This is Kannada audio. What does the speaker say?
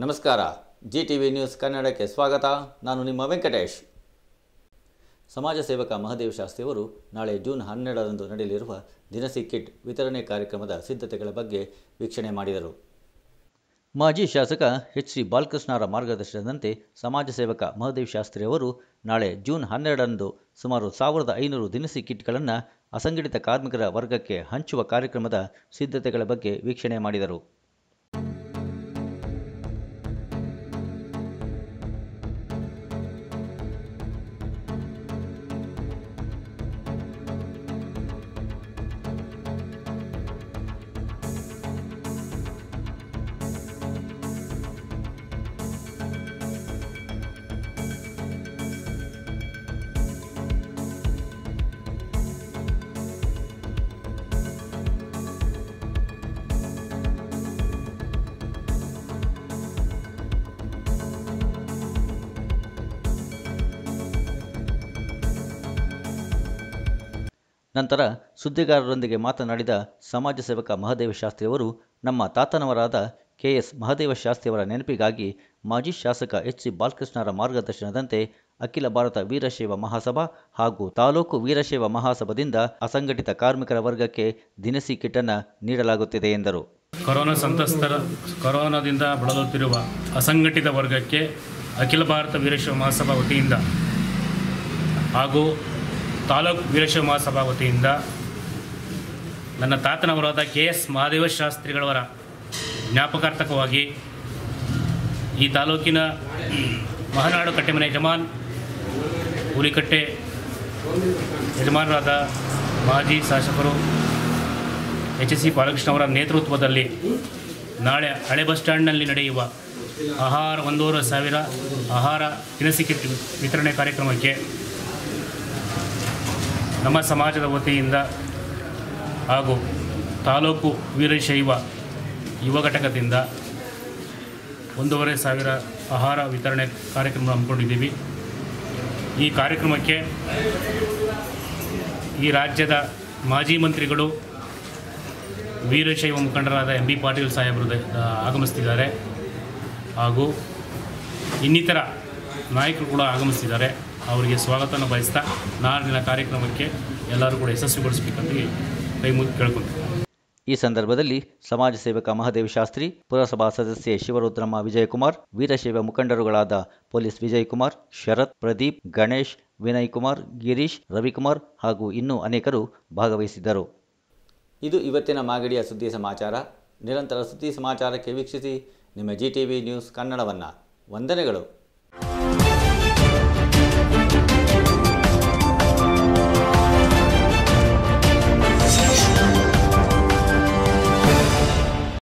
ನಮಸ್ಕಾರ ಜಿ ಟಿ ವಿ ನ್ಯೂಸ್ ಕನ್ನಡಕ್ಕೆ ಸ್ವಾಗತ ನಾನು ನಿಮ್ಮ ವೆಂಕಟೇಶ್ ಸಮಾಜ ಸೇವಕ ಮಹದೇವ್ ಶಾಸ್ತ್ರಿಯವರು ನಾಳೆ ಜೂನ್ ಹನ್ನೆರಡರಂದು ನಡೆಯಲಿರುವ ದಿನಸಿ ಕಿಟ್ ವಿತರಣೆ ಕಾರ್ಯಕ್ರಮದ ಸಿದ್ಧತೆಗಳ ಬಗ್ಗೆ ವೀಕ್ಷಣೆ ಮಾಡಿದರು ಮಾಜಿ ಶಾಸಕ ಎಚ್ ಸಿ ಬಾಲಕೃಷ್ಣರ ಮಾರ್ಗದರ್ಶನದಂತೆ ಸಮಾಜ ಸೇವಕ ಮಹದೇವ್ ಶಾಸ್ತ್ರಿಯವರು ನಾಳೆ ಜೂನ್ ಹನ್ನೆರಡರಂದು ಸುಮಾರು ಸಾವಿರದ ಐನೂರು ದಿನಸಿ ಕಿಟ್ಗಳನ್ನು ಅಸಂಘಟಿತ ಕಾರ್ಮಿಕರ ವರ್ಗಕ್ಕೆ ಹಂಚುವ ಕಾರ್ಯಕ್ರಮದ ಸಿದ್ಧತೆಗಳ ಬಗ್ಗೆ ವೀಕ್ಷಣೆ ಮಾಡಿದರು ನಂತರ ಸುದ್ದಿಗಾರರೊಂದಿಗೆ ಮಾತನಾಡಿದ ಸಮಾಜ ಸೇವಕ ಮಹದೇವ ಶಾಸ್ತ್ರಿಯವರು ನಮ್ಮ ತಾತನವರಾದ ಕೆಎಸ್ ಮಹದೇವ ಶಾಸ್ತ್ರಿಯವರ ನೆನಪಿಗಾಗಿ ಮಾಜಿ ಶಾಸಕ ಎಚ್ ಸಿ ಬಾಲಕೃಷ್ಣರ ಮಾರ್ಗದರ್ಶನದಂತೆ ಅಖಿಲ ಭಾರತ ವೀರಶೈವ ಮಹಾಸಭಾ ಹಾಗೂ ತಾಲೂಕು ವೀರಶೈವ ಮಹಾಸಭಾದಿಂದ ಅಸಂಘಟಿತ ಕಾರ್ಮಿಕರ ವರ್ಗಕ್ಕೆ ದಿನಸಿ ಕಿಟ್ಟನ್ನು ನೀಡಲಾಗುತ್ತಿದೆ ಎಂದರು ಕೊರೋನಾ ಸಂತ್ರಸ್ತರ ಕೊರೋನಾದಿಂದ ಬಳಲುತ್ತಿರುವ ಅಸಂಘಟಿತ ವರ್ಗಕ್ಕೆ ಅಖಿಲ ಭಾರತ ವೀರಶೈವ ಮಹಾಸಭಾ ವತಿಯಿಂದ ಹಾಗೂ ತಾಲೂಕು ವೀರಶೈವ ಮಹಾಸಭಾ ವತಿಯಿಂದ ನನ್ನ ತಾತನವರಾದ ಕೆ ಎಸ್ ಮಹಾದೇವ ಶಾಸ್ತ್ರಿಗಳವರ ಜ್ಞಾಪಕಾರ್ಥಕವಾಗಿ ಈ ತಾಲೂಕಿನ ಮಹನಾಡು ಕಟ್ಟೆಮನೆ ಯಜಮಾನ್ ಹುಲಿಕಟ್ಟೆ ಯಜಮಾನರಾದ ಮಾಜಿ ಶಾಸಕರು ಎಚ್ ಎಸ್ ಸಿ ಬಾಲಕೃಷ್ಣ ಅವರ ನೇತೃತ್ವದಲ್ಲಿ ನಾಳೆ ಹಳೆ ಬಸ್ ಸ್ಟ್ಯಾಂಡ್ನಲ್ಲಿ ನಡೆಯುವ ಆಹಾರ ಒಂದೂವರೆ ಸಾವಿರ ಆಹಾರ ದಿನಸಿ ಕಿಟ್ ವಿತರಣೆ ಕಾರ್ಯಕ್ರಮಕ್ಕೆ ನಮ್ಮ ಸಮಾಜದ ವತಿಯಿಂದ ಹಾಗೂ ತಾಲೂಕು ವೀರಶೈವ ಯುವ ಘಟಕದಿಂದ ಒಂದೂವರೆ ಸಾವಿರ ಆಹಾರ ವಿತರಣೆ ಕಾರ್ಯಕ್ರಮ ಹಮ್ಮಿಕೊಂಡಿದ್ದೀವಿ ಈ ಕಾರ್ಯಕ್ರಮಕ್ಕೆ ಈ ರಾಜ್ಯದ ಮಾಜಿ ಮಂತ್ರಿಗಳು ವೀರಶೈವ ಮುಖಂಡರಾದ ಎಂ ಬಿ ಪಾಟೀಲ್ ಸಾಹೇಬರು ದ- ಆಗಮಿಸ್ತಿದ್ದಾರೆ ಹಾಗೂ ಇನ್ನಿತರ ನಾಯಕರು ಕೂಡ ಆಗಮಿಸ್ತಿದ್ದಾರೆ ಅವರಿಗೆ ಸ್ವಾಗತನ ಬಯಸ್ತಾ ನಾಳಿನ ಕಾರ್ಯಕ್ರಮಕ್ಕೆ ಎಲ್ಲರೂ ಕೂಡ ಯಶಸ್ವಿಗೊಳಿಸಬೇಕಂತ ಕೈ ಮುಗಿ ಕೇಳ್ಕೊತೀನಿ ಈ ಸಂದರ್ಭದಲ್ಲಿ ಸಮಾಜ ಸೇವಕ ಮಹದೇವ್ ಶಾಸ್ತ್ರಿ ಪುರಸಭಾ ಸದಸ್ಯೆ ಶಿವರುದ್ರಮ್ಮ ವಿಜಯಕುಮಾರ್ ವೀರಶೈವ ಮುಖಂಡರುಗಳಾದ ಪೊಲೀಸ್ ವಿಜಯಕುಮಾರ್ ಶರತ್ ಪ್ರದೀಪ್ ಗಣೇಶ್ ವಿನಯ್ ಕುಮಾರ್ ಗಿರೀಶ್ ರವಿಕುಮಾರ್ ಹಾಗೂ ಇನ್ನೂ ಅನೇಕರು ಭಾಗವಹಿಸಿದ್ದರು ಇದು ಇವತ್ತಿನ ಮಾಗಡಿಯ ಸುದ್ದಿ ಸಮಾಚಾರ ನಿರಂತರ ಸುದ್ದಿ ಸಮಾಚಾರಕ್ಕೆ ವೀಕ್ಷಿಸಿ ನಿಮ್ಮ ಜಿ ಟಿ ವಿ ನ್ಯೂಸ್ ಕನ್ನಡವನ್ನು ವಂದನೆಗಳು